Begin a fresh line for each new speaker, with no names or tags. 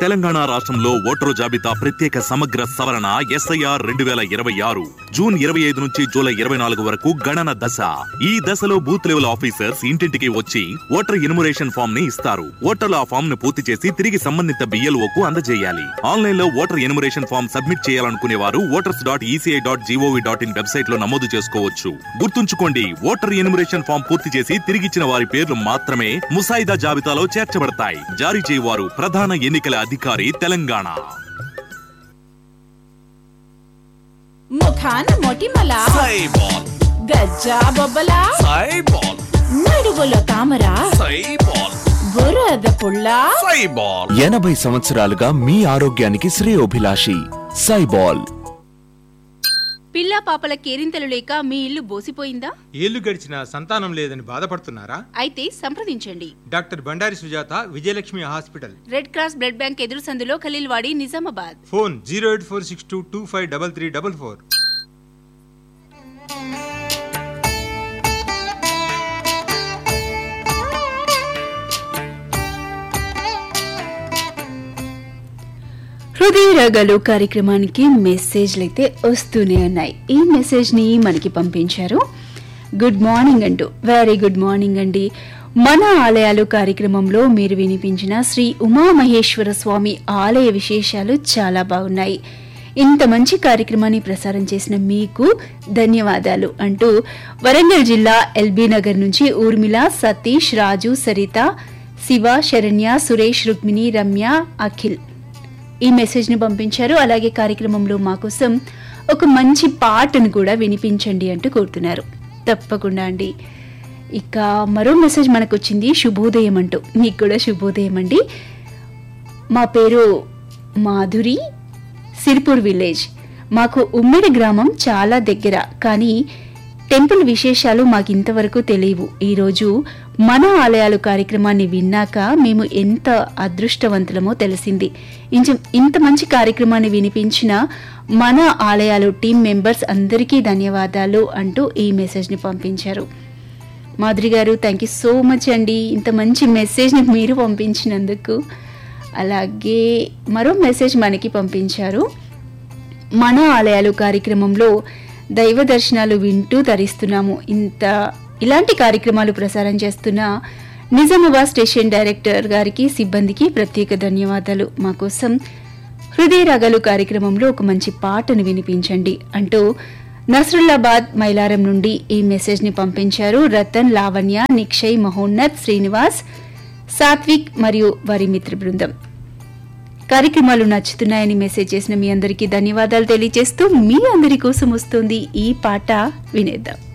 తెలంగాణ రాష్ట్రంలో ఓటరు జాబితా ప్రత్యేక సమగ్ర సవరణ ఎస్ఐఆర్ రెండు వేల ఇరవై ఆరు జూన్ ఇరవై ఐదు నుంచి జూలై ఇరవై నాలుగు వరకు గణన దశ ఈ దశలో బూత్ లెవెల్ ఆఫీసర్స్ ఇంటింటికి వచ్చి ఓటర్ ఇన్మురేషన్ ఫామ్ ని ఇస్తారు ఓటర్లు ఆ ఫామ్ ను పూర్తి చేసి తిరిగి సంబంధిత బిఎల్ఓ కు అందజేయాలి ఆన్లైన్ లో ఓటర్ ఇన్మురేషన్ ఫామ్ సబ్మిట్ చేయాలనుకునే వారు voters dot ECI dot GOV dot in website లో నమోదు చేసుకోవచ్చు గుర్తుంచుకోండి ఓటర్ ఇన్మురేషన్ ఫామ్ పూర్తి చేసి తిరిగిచ్చిన వారి పేర్లు మాత్రమే ముసాయిదా జాబితాలో చేర్చబడతాయి జారీ చేయవారు ప్రధాన ఎన్నికల అధికారి తెలంగాణ
ముఖాన మొటిమల
సైబాల్
గజ్జా బొబ్బల
సైబాల్
నడువులో తామర
సైబాల్
బురద పుల్ల
సైబాల్
ఎనభై సంవత్సరాలుగా మీ ఆరోగ్యానికి శ్రేయోభిలాషి సైబాల్
పిల్లా పాపల కేరింతలు లేక మీ ఇల్లు బోసిపోయిందా
ఏళ్లు గడిచినా సంతానం లేదని బాధపడుతున్నారా
అయితే సంప్రదించండి
doctor Bandari Sujatha Vijayalakshmi hospital
red cross blood bank ఎదురు సందులో Khaleelwadi Nizamabad
phone zero eight four six two two five double three double four
హృదయ రాగాలు కార్యక్రమానికి మెసేజ్లు అయితే వస్తూనే ఉన్నాయి ఈ మెసేజ్ ని మనకి పంపించారు గుడ్ మార్నింగ్ అంటూ వెరీ గుడ్ మార్నింగ్ అండి మన ఆలయాలు కార్యక్రమంలో మీరు వినిపించిన శ్రీ ఉమామహేశ్వర స్వామి ఆలయ విశేషాలు చాలా బాగున్నాయి ఇంత మంచి కార్యక్రమాన్ని ప్రసారం చేసిన మీకు ధన్యవాదాలు అంటూ వరంగల్ జిల్లా ఎల్బీ నగర్ నుంచి ఊర్మిళ సతీష్ రాజు సరిత శివ శరణ్య సురేష్ రుక్మిణి రమ్య అఖిల్ ఈ మెసేజ్ ని పంపించారు అలాగే కార్యక్రమంలో మా కోసం ఒక మంచి పాటను కూడా వినిపించండి అంటూ కోరుతున్నారు తప్పకుండా అండి ఇక మరో మెసేజ్ మనకు వచ్చింది శుభోదయం అంటూ మీకు కూడా శుభోదయం అండి మా పేరు మాధురి సిరిపూర్ విలేజ్ మాకు ఉమ్మడి గ్రామం చాలా దగ్గర కానీ టెంపుల్ విశేషాలు మాకు ఇంతవరకు తెలియవు ఈరోజు మన ఆలయాలు కార్యక్రమాన్ని విన్నాక మేము ఎంత అదృష్టవంతులమో తెలిసింది ఇంచ- ఇంత మంచి కార్యక్రమాన్ని వినిపించిన మన ఆలయాలు టీం మెంబర్స్ అందరికీ ధన్యవాదాలు అంటూ ఈ మెసేజ్ని పంపించారు మాధురి గారు థ్యాంక్ యూ సో మచ్ అండి ఇంత మంచి మెసేజ్ని మీరు పంపించినందుకు అలాగే మరో మెసేజ్ మనకి పంపించారు మన ఆలయాలు కార్యక్రమంలో దైవ దర్శనాలు వింటూ తరిస్తున్నాము ఇంత ఇలాంటి కార్యక్రమాలు ప్రసారం చేస్తున్న నిజామాబాద్ స్టేషన్ డైరెక్టర్ గారికి సిబ్బందికి ప్రత్యేక ధన్యవాదాలు మా కోసం హృదయ రాగాలు కార్యక్రమంలో ఒక మంచి పాటను వినిపించండి అంటూ నస్రుల్లాబాద్ మైలారం నుండి ఈ మెసేజ్ ని పంపించారు రతన్ లావణ్య నిక్షయ్ మహోన్నత్ శ్రీనివాస్ సాత్విక్ మరియు వారి మిత్ర బృందం కార్యక్రమాలు నచ్చుతున్నాయని మెసేజ్ చేసిన మీ అందరికీ ధన్యవాదాలు తెలియజేస్తూ మీ అందరి కోసం వస్తుంది ఈ పాట వినేద్దాం